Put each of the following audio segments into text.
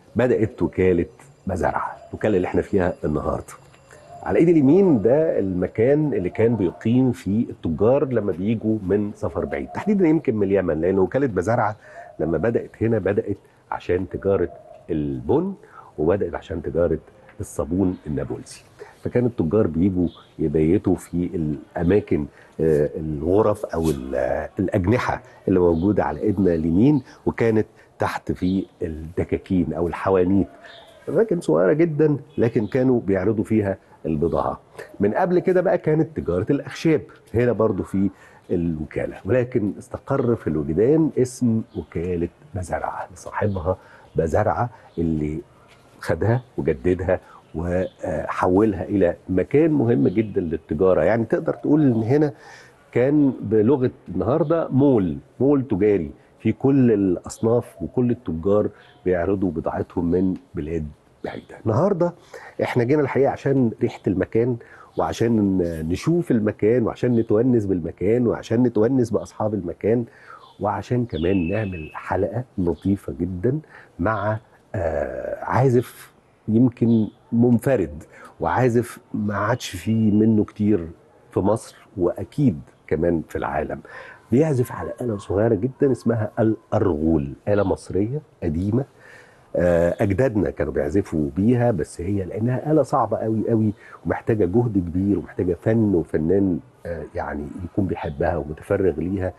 بدات وكاله مزارعه الوكاله اللي احنا فيها النهارده على ايد اليمين ده المكان اللي كان بيقيم فيه التجار لما بيجوا من سفر بعيد تحديدا يمكن من اليمن لان وكاله مزارعه لما بدات هنا بدات عشان تجاره البن وبدات عشان تجاره الصابون النابلسي فكان التجار بيجوا يبيتوا في الاماكن آه، الغرف او ال- آه، الاجنحه اللي موجوده على ايدنا اليمين وكانت تحت في الدكاكين او الحوانيت اماكن صغيره جدا لكن كانوا بيعرضوا فيها البضاعه من قبل كده بقى كانت تجاره الاخشاب هنا برضو في الوكاله ولكن استقر في الوجدان اسم وكاله مزارعه لصاحبها مزارعه اللي خدها وجددها وحولها الى مكان مهم جدا للتجاره يعني تقدر تقول ان هنا كان بلغه النهارده مول مول تجاري في كل الاصناف وكل التجار بيعرضوا بضاعتهم من بلاد بعيده النهارده احنا جينا الحقيقه عشان ريحه المكان وعشان نشوف المكان وعشان نتونس بالمكان وعشان نتونس باصحاب المكان وعشان كمان نعمل حلقه لطيفه جدا مع آه، عازف يمكن منفرد وعازف ما عادش فيه منه كتير في مصر واكيد كمان في العالم بيعزف على آلة صغيرة جدا اسمها الأرغول آلة مصرية قديمة آه، أجدادنا كانوا بيعزفوا بيها بس هي لأنها آلة صعبة قوي قوي ومحتاجة جهد كبير ومحتاجة فن وفنان آه، يعني يكون بيحبها ومتفرغ ليها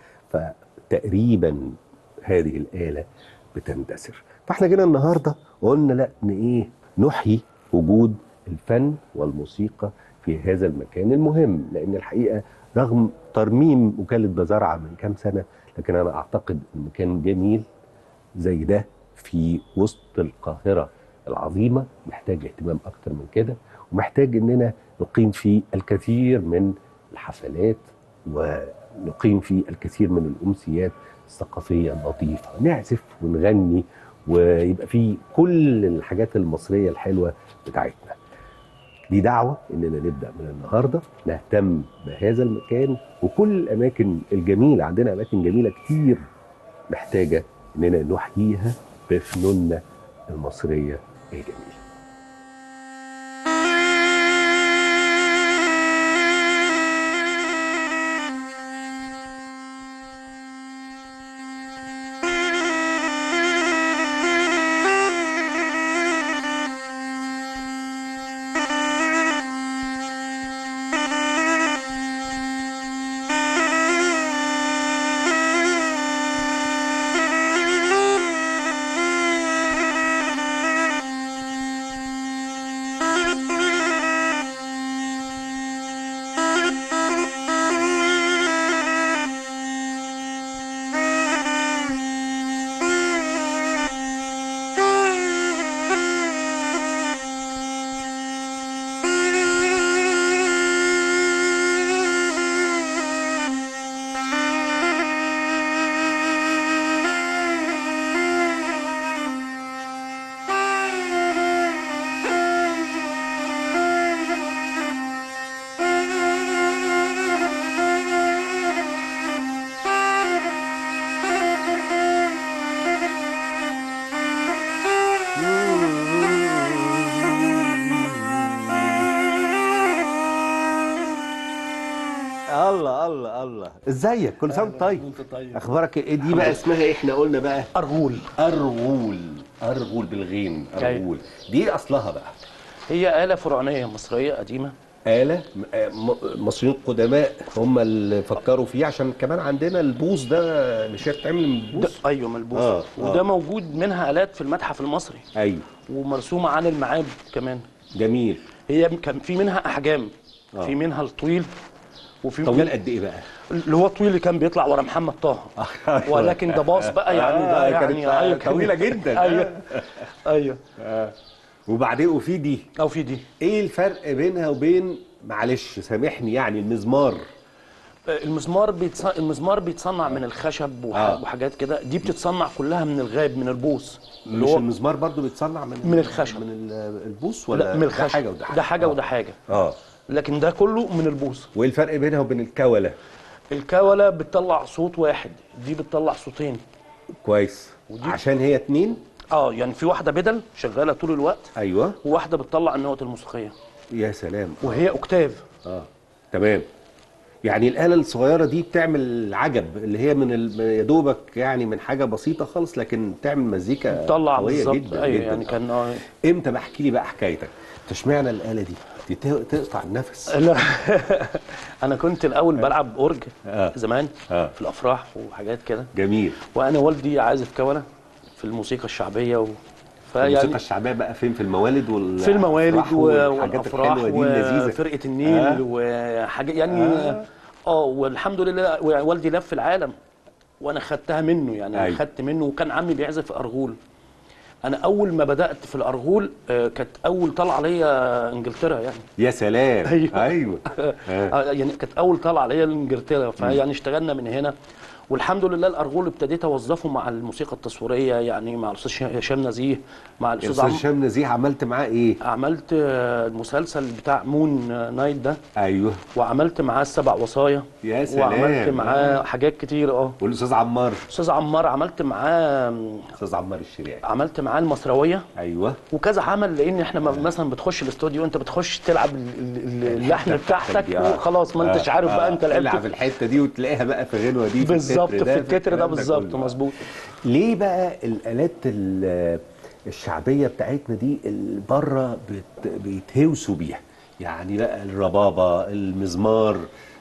فتقريبا هذه الآلة بتندثر فاحنا جينا النهارده وقلنا لا ان ايه نحيي وجود الفن والموسيقى في هذا المكان المهم لان الحقيقه رغم ترميم وكاله بزرعه من كام سنه لكن انا اعتقد ان مكان جميل زي ده في وسط القاهره العظيمه محتاج اهتمام اكتر من كده ومحتاج اننا نقيم فيه الكثير من الحفلات ونقيم فيه الكثير من الامسيات الثقافيه اللطيفه نعزف ونغني ويبقى فيه كل الحاجات المصريه الحلوه بتاعتنا دي دعوه اننا نبدا من النهارده نهتم بهذا المكان وكل الاماكن الجميله عندنا اماكن جميله كتير محتاجه اننا نحييها بفنوننا المصريه الجميله الله الله الله ازيك كل سنه وانت طيب وانت طيب اخبارك ايه دي بقى اسمها ايه احنا قلنا بقى أرغول ارغول ارغول بالغين ارغول دي ايه اصلها بقى هي آلة فرعونية مصرية قديمة آلة م- آه، م- مصريين قدماء هم اللي فكروا فيه عشان كمان عندنا البوص ده اللي شايف تعمل من ده البوص أيوة ملبوس آه، آه. وده موجود منها آلات في المتحف المصري ايوه ومرسومة عن المعابد كمان جميل هي كان في منها أحجام آه. في منها الطويل وفي طويل قد ايه بقى؟ اللي هو الطويل اللي كان بيطلع ورا محمد طه ولكن ده باص بقى يعني ده آه، يعني كانت أيوة كان- طويلة جدا. ايوه ايوه وبعدين وفي دي او في دي ايه الفرق بينها وبين معلش سامحني يعني المزمار المزمار بيتص... المزمار بيتصنع من الخشب وح... آه. وحاجات كده دي بتتصنع كلها من الغاب من البوص اللي مش هو المزمار برضو بيتصنع من من الخشب. من ال- البوص ولا لا من ده الخشب حاجه وده حاجه ده حاجه آه. وده حاجه اه لكن ده كله من البوص وايه الفرق بينها وبين الكوله الكوله بتطلع صوت واحد دي بتطلع صوتين كويس ودي- عشان هي اتنين اه يعني في واحده بدل شغاله طول الوقت ايوه وواحده بتطلع النوت الموسيقيه يا سلام وهي اوكتاف اه تمام يعني الآلة الصغيرة دي بتعمل عجب اللي هي من ال... يا دوبك يعني من حاجة بسيطة خالص لكن تعمل مزيكا بتطلع قوية بالظبط جدا ايوه جدا. يعني كان اه امتى بقى احكي لي بقى حكايتك انت اشمعنى الآلة دي؟ دي ت- تقطع النفس لا انا كنت الاول بلعب اورج آه. زمان آه. في الافراح وحاجات كده جميل وانا والدي عازف كونه في الموسيقى الشعبيه و... الموسيقى فيعني الشعبية بقى فين في الموالد وال في الموالد الأفراح و- والحاجات والافراح الحلوة دي اللذيذة وفرقه النيل آه. وحاجات يعني آه. اه والحمد لله والدي لف العالم وانا خدتها منه يعني أيوة. خدت منه وكان عمي بيعزف في ارغول انا اول ما بدات في الارغول آه، كانت اول طلعه ليا انجلترا يعني يا سلام أيوة. ايوه آه. آه، يعني كانت اول طلعه ليا لانجلترا فيعني اشتغلنا من هنا والحمد لله الارغول ابتديت اوظفه مع الموسيقى التصويريه يعني مع الاستاذ هشام نزيه مع الاستاذ الاستاذ عم هشام نزيه عملت معاه ايه؟ عملت آه، المسلسل بتاع مون آه، نايت ده ايوه وعملت معاه السبع وصايا يا سلام. وعملت معاه حاجات كتير اه والاستاذ عمار استاذ عمار عملت معاه استاذ عمار الشريعي عملت معاه المصرويه ايوه وكذا عمل لان احنا م- مثلا بتخش الاستوديو انت بتخش تلعب ال- ال- ال- اللحن بتاعتك دي، آه. وخلاص ما انتش عارف بقى انت تلعب لعبت الحته دي وتلاقيها بقى في غنوه دي بالظبط التتر في التتر ده الكلام بالظبط كله. مظبوط ليه بقى الالات ال- الشعبيه بتاعتنا دي اللي بره بت- بيتهوسوا بيها يعني بقى الربابه المزمار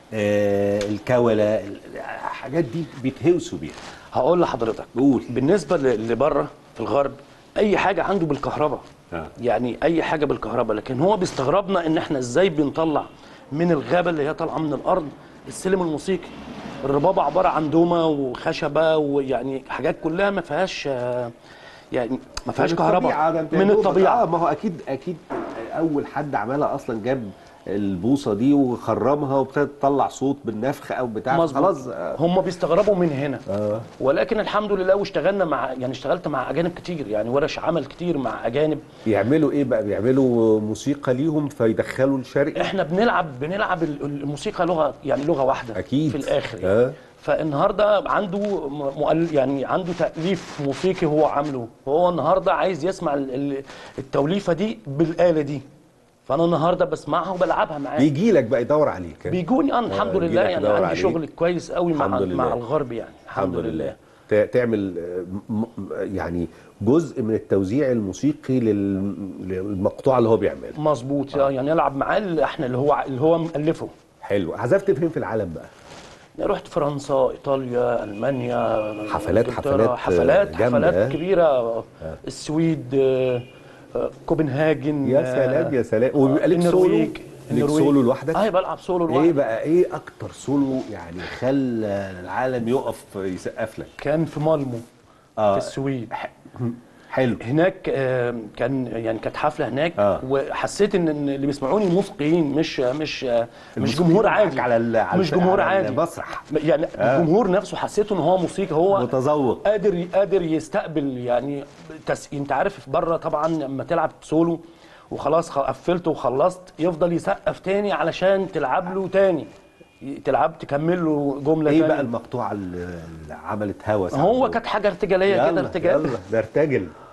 آه الكوله الحاجات دي بيتهوسوا بيها هقول لحضرتك قول. بالنسبه ل- اللي بره في الغرب اي حاجه عنده بالكهرباء آه. يعني اي حاجه بالكهرباء لكن هو بيستغربنا ان احنا ازاي بنطلع من الغابه اللي هي طالعه من الارض السلم الموسيقي الربابه عباره عن دومه وخشبه ويعني حاجات كلها ما فيهاش آه، يعني ما فيهاش من كهرباء الطبيعة ده انت يا من دوبك- الطبيعه اه ما هو اكيد اكيد اول حد عملها اصلا جاب البوصه دي وخرمها وابتدت تطلع صوت بالنفخ او بتاع مظبوط خلاص آه. هم بيستغربوا من هنا آه. ولكن الحمد لله واشتغلنا مع يعني اشتغلت مع اجانب كتير يعني ورش عمل كتير مع اجانب بيعملوا ايه بقى بيعملوا موسيقى ليهم فيدخلوا الشرقي احنا بنلعب بنلعب ال- الموسيقى لغه يعني لغه واحده أكيد. في الاخر يعني. آه. فالنهارده عنده م- مؤل يعني عنده تاليف موسيقي هو عامله وهو النهارده عايز يسمع ال- ال- التوليفه دي بالاله دي فانا النهارده بسمعها وبلعبها معاه بيجي لك بقى يدور عليك بيجوني انا الحمد يجي لله لك يعني يدور عندي عليك. شغل كويس قوي مع الحمد لله. مع الغرب يعني الحمد لله ت- تعمل آه، م- م- يعني جزء من التوزيع الموسيقي لل- للمقطوعه اللي هو بيعملها مظبوط يعني العب معاه اللحن اللي هو اللي هو مؤلفه حلو عزفت فين في العالم بقى رحت فرنسا ايطاليا المانيا حفلات- إنجلترا، حفلات حفلات جامدة، حفلات آه. كبيره السويد آه، آه، كوبنهاجن يا آه، سلام يا سلام وبيبقى لك سولو النرويج ليك النرويج. سولو لوحدك اه بلعب سولو ايه لوحدي بقى ايه اكتر سولو يعني خلى العالم يقف يسقف لك كان في مالمو آه. في السويد حلو هناك آه، كان يعني كانت حفله هناك آه. وحسيت ان إن اللي بيسمعوني موسيقيين مش مش آه، مش الموسيقى جمهور معاك عادي على ال- على مش الف- جمهور على عادي المسرح. يعني الجمهور نفسه حسيته ان هو موسيقى هو متذوق قادر قادر يستقبل يعني تس... انت عارف بره طبعا لما تلعب سولو وخلاص خ- قفلت وخلصت يفضل يسقف تاني علشان تلعب له تاني ي- تلعب تكمل له جمله ايه تاني بقى المقطوعه اللي اللي عملت هوس هو عندك؟ كانت حاجه ارتجاليه كده يلا ارتجال يلا نرتجل